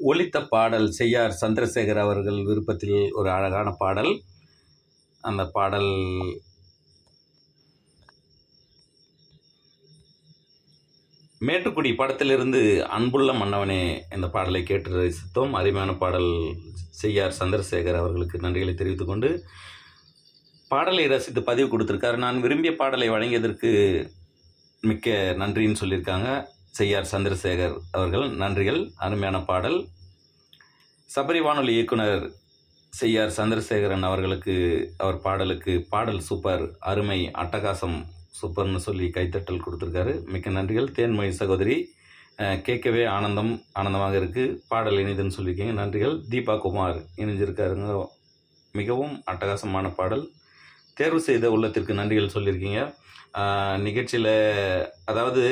ஒலித்த பாடல் செய்யார் சந்திரசேகர் அவர்கள் விருப்பத்தில் ஒரு அழகான பாடல் அந்த பாடல் மேட்டுக்குடி படத்திலிருந்து அன்புள்ள மன்னவனே இந்த பாடலை கேட்டு ரசித்தோம் அருமையான பாடல் செய்யார் சந்திரசேகர் அவர்களுக்கு நன்றிகளை தெரிவித்துக் கொண்டு பாடலை ரசித்து பதிவு கொடுத்துருக்காரு நான் விரும்பிய பாடலை வழங்கியதற்கு மிக்க நன்றின்னு சொல்லியிருக்காங்க செய்யார் சந்திரசேகர் அவர்கள் நன்றிகள் அருமையான பாடல் சபரி வானொலி இயக்குனர் செய்யார் சந்திரசேகரன் அவர்களுக்கு அவர் பாடலுக்கு பாடல் சூப்பர் அருமை அட்டகாசம் சூப்பர்னு சொல்லி கைத்தட்டல் கொடுத்துருக்காரு மிக்க நன்றிகள் தேன்மொழி சகோதரி அஹ், கேட்கவே ஆனந்தம் ஆனந்தமாக இருக்குது பாடல் இனிதுன்னு சொல்லியிருக்கீங்க நன்றிகள் தீபா குமார் இணைஞ்சிருக்காருங்க மிகவும் அட்டகாசமான பாடல் தேர்வு செய்த உள்ளத்திற்கு நன்றிகள் சொல்லியிருக்கீங்க நிகழ்ச்சியில் அதாவது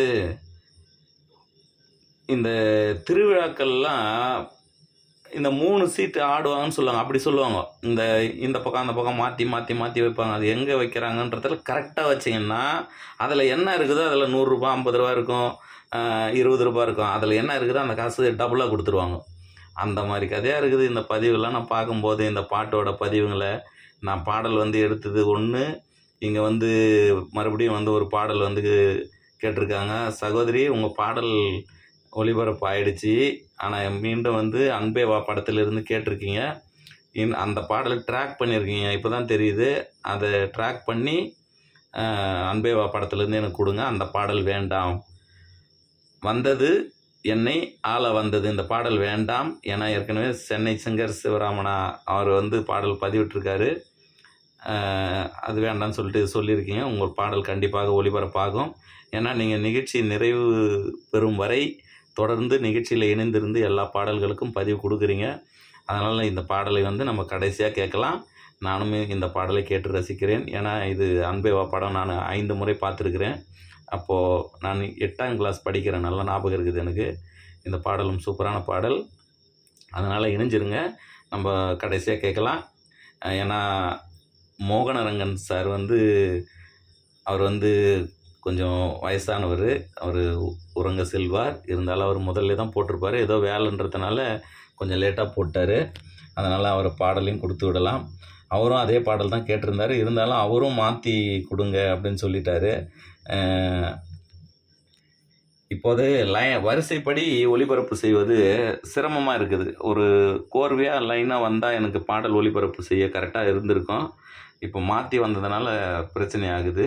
இந்த திருவிழாக்கள்லாம் இந்த மூணு சீட்டு ஆடுவாங்கன்னு சொல்லுவாங்க அப்படி சொல்லுவாங்க இந்த இந்த பக்கம் அந்த பக்கம் மாற்றி மாற்றி மாற்றி வைப்பாங்க அது எங்கே வைக்கிறாங்கன்றதுல கரெக்டாக வச்சிங்கன்னா அதில் என்ன இருக்குதோ அதில் நூறுரூபா ஐம்பது ரூபா இருக்கும் ஆஹ் இருபது ரூபா இருக்கும் அதில் என்ன இருக்குதோ அந்த காசு டபுளாக கொடுத்துருவாங்க அந்த மாதிரி கதையாக இருக்குது இந்த பதிவுலாம் நான் பார்க்கும்போது இந்த பாட்டோட பதிவுங்களை நான் பாடல் வந்து எடுத்தது ஒன்று இங்கே வந்து மறுபடியும் வந்து ஒரு பாடல் வந்து கேட்டிருக்காங்க சகோதரி உங்கள் பாடல் ஒளிபரப்பு ஆயிடுச்சு ஆனால் மீண்டும் வந்து அன்பே வா படத்திலிருந்து கேட்டிருக்கீங்க இன் அந்த பாடலை ட்ராக் பண்ணியிருக்கீங்க இப்போ தான் தெரியுது அதை ட்ராக் பண்ணி ஆஹ், அன்பே வா படத்துலேருந்து எனக்கு கொடுங்க அந்த பாடல் வேண்டாம் வந்தது என்னை ஆள வந்தது இந்த பாடல் வேண்டாம் ஏன்னா ஏற்கனவே சென்னை சிங்கர் சிவராமனா அவர் வந்து பாடல் பதிவிட்டிருக்காரு ஆஹ், அது வேண்டாம்னு சொல்லிட்டு சொல்லியிருக்கீங்க உங்கள் பாடல் கண்டிப்பாக ஒளிபரப்பாகும் ஏன்னா நீங்கள் நிகழ்ச்சி நிறைவு பெறும் வரை தொடர்ந்து நிகழ்ச்சியில் இணைந்திருந்து எல்லா பாடல்களுக்கும் பதிவு கொடுக்குறீங்க அதனால் இந்த பாடலை வந்து நம்ம கடைசியாக கேட்கலாம் நானுமே இந்த பாடலை கேட்டு ரசிக்கிறேன் ஏன்னா இது அன்பேவா படம் நான் ஐந்து முறை பார்த்துருக்குறேன் அப்போது நான் எட்டாம் கிளாஸ் படிக்கிறேன் நல்ல ஞாபகம் இருக்குது எனக்கு இந்த பாடலும் சூப்பரான பாடல் அதனால் இணைஞ்சிருங்க நம்ம கடைசியாக கேட்கலாம் அஹ் ஏன்னா மோகனரங்கன் சார் வந்து அவர் வந்து கொஞ்சம் வயசானவர் அவர் உறங்க செல்வார் இருந்தாலும் அவர் முதல்ல தான் போட்டிருப்பார் ஏதோ வேலைன்றதுனால கொஞ்சம் லேட்டாக போட்டார் அதனால் அவர் பாடலையும் கொடுத்து விடலாம் அவரும் அதே பாடல் தான் கேட்டிருந்தாரு இருந்தாலும் அவரும் மாற்றி கொடுங்க அப்படின்னு சொல்லிட்டாரு அஹ் இப்போது லை வரிசைப்படி ஒளிபரப்பு செய்வது சிரமமாக இருக்குது ஒரு கோர்வையாக லைனாக வந்தால் எனக்கு பாடல் ஒளிபரப்பு செய்ய கரெக்டாக இருந்திருக்கும் இப்போ மாற்றி வந்ததுனால பிரச்சனை ஆகுது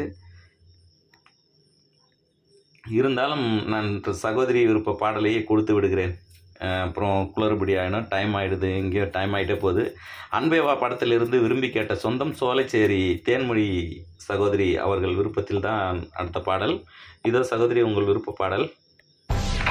இருந்தாலும் நான் இப்ப சகோதரி விருப்ப பாடலையே கொடுத்து விடுகிறேன் அஹ் அப்புறம் குளறுபடி ஆகிடும் டைம் ஆகிடுது எங்கேயோ டைம் ஆகிட்டே போகுது அன்பேவா படத்திலிருந்து விரும்பி கேட்ட சொந்தம் சோலைச்சேரி தேன்மொழி சகோதரி அவர்கள் விருப்பத்தில் தான் அடுத்த பாடல் இதோ சகோதரி உங்கள் விருப்ப பாடல்